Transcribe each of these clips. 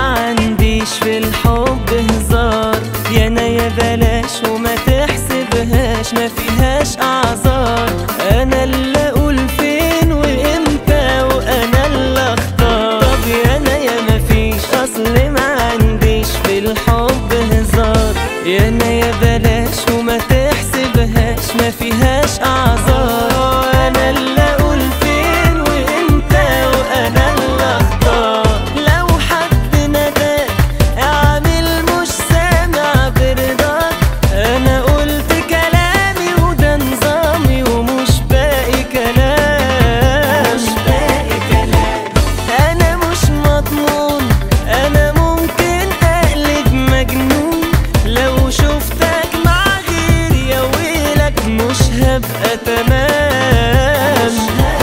عنديش في الحب هزار يا انا يا بلاش وما تحسبهاش ما فيهاش اعذار انا اللي اقول فين وامتى وانا اللي اختار طب يا انا يا ما فيش اصل ما عنديش في الحب هزار يا انا يا بلاش وما تحسبهاش ما فيهاش اعذار انا اللي اقول فين وامتى وانا اللي اختار لو حد نداك اعمل مش سامع برضاك انا قلت كلامي وده نظامي ومش باقي كلام مش باقي كلام انا مش مضمون انا ممكن اقلب مجنون لو شفتك مع غيري يا ويلك مش هبقى تمام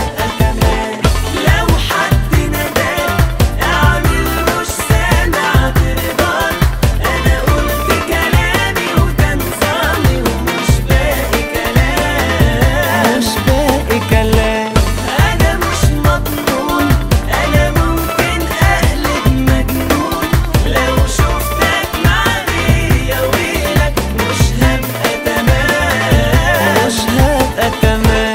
لو حد نداك اعمل مش سامع برضاك انا قلت كلامي وده نظامي ومش باقي كلام مش باقي كلام انا مش مضمون انا ممكن اقلب مجنون لو شفتك مع غيري يا ويلك مش هبقى تمام مش هبقى تمام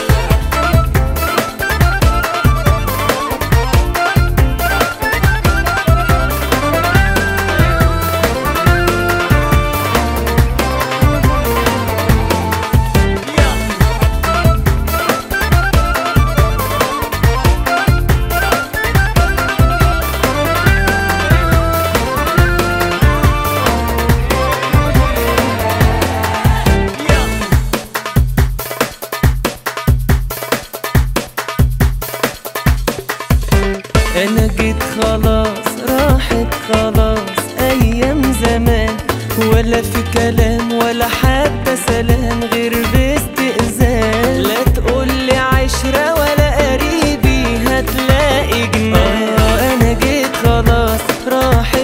انا جيت خلاص راحت خلاص ايام زمان ولا في كلام ولا حتى سلام غير باستئذان لا تقولي عشرة ولا قريبي هتلاقي جنان آه انا جيت خلاص راحت